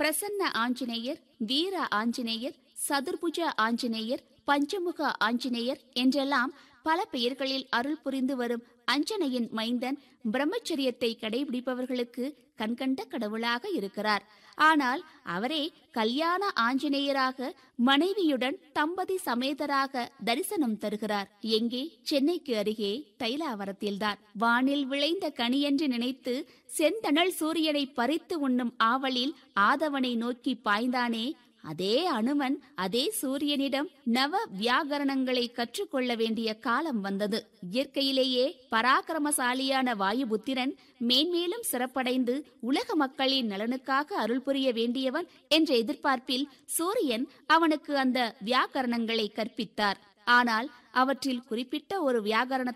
பிரசன்ன ஆஞ்சநேயர் வீர ஆஞ்சநேயர் சதுர்புஜ ஆஞ்சநேயர் பஞ்சமுக ஆஞ்சநேயர் என்றெல்லாம் பல பெயர்களில் அருள் புரிந்து வரும் அஞ்சனையின் மைந்தன் பிரம்மச்சரியத்தை கடைபிடிப்பவர்களுக்கு கண்கண்ட கடவுளாக இருக்கிறார் ஆனால் அவரே கல்யாண ஆஞ்சநேயராக மனைவியுடன் தம்பதி சமேதராக தரிசனம் தருகிறார் எங்கே சென்னைக்கு அருகே தைலாவரத்தில்தான் வானில் விளைந்த கனியென்று நினைத்து செந்தணல் சூரியனை பறித்து உண்ணும் ஆவலில் ஆதவனை நோக்கி பாய்ந்தானே அதே அனுமன் அதே சூரியனிடம் நவ வியாகரணங்களை கற்றுக்கொள்ள வேண்டிய காலம் வந்தது இயற்கையிலேயே பராக்கிரமசாலியான வாயுபுத்திரன் மேன்மேலும் சிறப்படைந்து உலக மக்களின் நலனுக்காக அருள் புரிய வேண்டியவன் என்ற எதிர்பார்ப்பில் சூரியன் அவனுக்கு அந்த வியாகரணங்களை கற்பித்தார் ஆனால் அவற்றில் குறிப்பிட்ட ஒரு வியாகரணத்தை